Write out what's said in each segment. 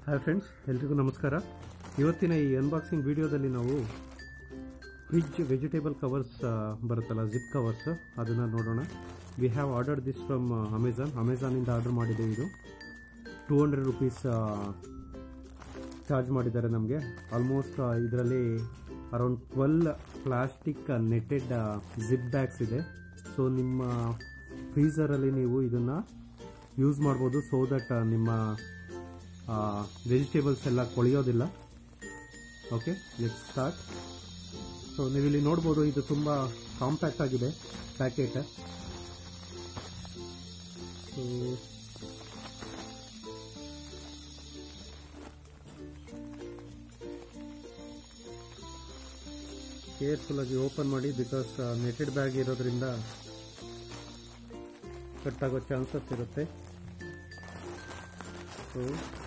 hi friends ಎಲ್ರಿಗೂ ನಮಸ್ಕಾರ ಇವತ್ತಿನ ಈ ಅನ್ಬಾಕ್ಸಿಂಗ್ ವಿಡಿಯೋದಲ್ಲಿ ನಾವು ಫ್ರಿಜ್ ವೆಜಿಟೇಬಲ್ ಕವರ್ಸ್ ಬರುತ್ತಲ್ಲ ಜಿಪ್ ಕವರ್ಸ್ ಅದನ್ನು ನೋಡೋಣ we have order this from Amazon ಅಮೆಝಾನಿಂದ ಆರ್ಡರ್ ಮಾಡಿದೆ ಇದು ಟೂ ಹಂಡ್ರೆಡ್ ರುಪೀಸ್ ಚಾರ್ಜ್ ಮಾಡಿದ್ದಾರೆ ನಮಗೆ ಆಲ್ಮೋಸ್ಟ್ ಇದರಲ್ಲಿ around twelve plastic netted zip bags ಇದೆ ಸೊ ನಿಮ್ಮ ಫ್ರೀಸರಲ್ಲಿ ನೀವು ಇದನ್ನು ಯೂಸ್ ಮಾಡ್ಬೋದು ಸೋ ದಟ್ ನಿಮ್ಮ ವೆಜಿಟೇಬಲ್ಸ್ ಎಲ್ಲ ಕೊಳೆಯೋದಿಲ್ಲ ಓಕೆ ಲೆಟ್ ಸ್ಟಾರ್ಟ್ ಸೊ ನೀವಿಲ್ಲಿ ನೋಡ್ಬೋದು ಇದು ತುಂಬ ಕಾಂಪ್ಯಾಕ್ಟ್ ಆಗಿದೆ ಪ್ಯಾಕೆಟ್ ಸೊ ಕೇರ್ಫುಲ್ ಆಗಿ ಓಪನ್ ಮಾಡಿ ಬಿಕಾಸ್ ನೆಟೆಡ್ ಬ್ಯಾಗ್ ಇರೋದ್ರಿಂದ ಕಟ್ ಆಗೋ ಚಾನ್ಸಸ್ ಇರುತ್ತೆ ಸೊ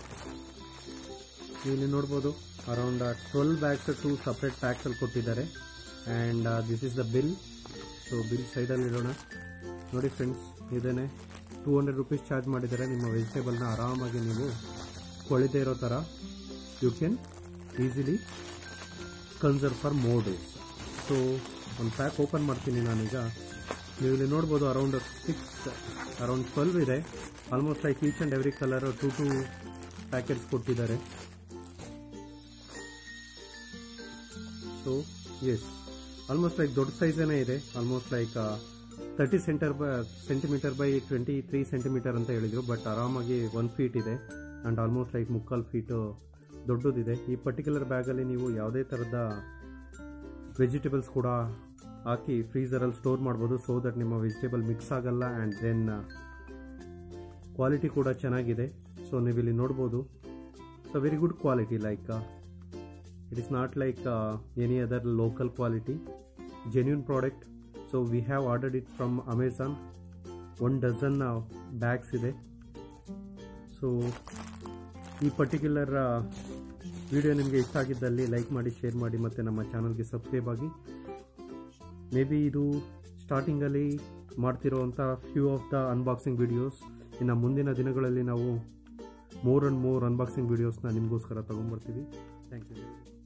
ಇಲ್ಲಿ ನೋಡ್ಬೋದು around twelve bags two separate packs ಅಲ್ಲಿ ಕೊಟ್ಟಿದ್ದಾರೆ and this is the bill so bill ಸೈಡಲ್ಲಿ ಇಡೋಣ ನೋಡಿ ಫ್ರೆಂಡ್ಸ್ ಇದೇನೆ ಟೂ ಹಂಡ್ರೆಡ್ ರುಪೀಸ್ ಚಾರ್ಜ್ ಮಾಡಿದ್ದಾರೆ ನಿಮ್ಮ ವೆಜಿಟೇಬಲ್ನ ಆರಾಮಾಗಿ ನೀವು ಕೊಳಿದೇ ಇರೋ ಥರ you can easily conserve for more days so ಒಂದು ಪ್ಯಾಕ್ ಓಪನ್ ಮಾಡ್ತೀನಿ ನಾನೀಗ ನೀವು ಇಲ್ಲಿ ನೋಡ್ಬೋದು ಅರೌಂಡ್ ಸಿಕ್ಸ್ ಅರೌಂಡ್ ಟ್ವೆಲ್ವ್ ಇದೆ almost like each and every colour two two packets ಕೊಟ್ಟಿದ್ದಾರೆ ಸೊ ಎಸ್ ಆಲ್ಮೋಸ್ಟ್ ಲೈಕ್ ದೊಡ್ಡ ಸೈಜೇನೇ ಇದೆ almost like thirty centre by centimetre by twenty three centimetre ಅಂತ ಹೇಳಿದ್ರು ಬಟ್ ಆರಾಮಾಗಿ ಒನ್ ಫೀಟ್ ಇದೆ ಆ್ಯಂಡ್ ಆಲ್ಮೋಸ್ಟ್ ಲೈಕ್ ಮುಕ್ಕಾಲು ಫೀಟು ದೊಡ್ಡದಿದೆ ಈ ಪರ್ಟಿಕ್ಯುಲರ್ ಬ್ಯಾಗಲ್ಲಿ ನೀವು ಯಾವುದೇ ಥರದ ವೆಜಿಟೇಬಲ್ಸ್ ಕೂಡ ಹಾಕಿ ಫ್ರೀಸರಲ್ಲಿ ಸ್ಟೋರ್ ಮಾಡ್ಬೋದು ಸೊ ದಟ್ ನಿಮ್ಮ ವೆಜಿಟೇಬಲ್ ಮಿಕ್ಸ್ ಆಗಲ್ಲ ಆ್ಯಂಡ್ ದೆನ್ ಕ್ವಾಲಿಟಿ ಕೂಡ ಚೆನ್ನಾಗಿದೆ ಸೊ ನೀವಿಲ್ಲಿ ನೋಡ್ಬೋದು so very good quality like it is not like any other local quality genuine product so we have ordered it from Amazon one dozen bags ಇದೆ so ಈ particular video ನಿಮಗೆ ಇಷ್ಟ ಆಗಿದ್ದಲ್ಲಿ like ಮಾಡಿ ಶೇರ್ ಮಾಡಿ ಮತ್ತು ನಮ್ಮ ಚಾನಲ್ಗೆ ಸಬ್ಸ್ಕ್ರೈಬ್ ಆಗಿ ಮೇ ಬಿ ಇದು ಸ್ಟಾರ್ಟಿಂಗಲ್ಲಿ ಮಾಡ್ತಿರೋವಂಥ few of the unboxing videos ಇನ್ನು ಮುಂದಿನ ದಿನಗಳಲ್ಲಿ ನಾವು ಮೋರ್ ಆ್ಯಂಡ್ ಮೋರ್ ಅನ್ಬಾಕ್ಸಿಂಗ್ ವಿಡಿಯೋಸ್ನ ನಿಮಗೋಸ್ಕರ ತೊಗೊಂಬರ್ತೀವಿ ಥ್ಯಾಂಕ್ ಯು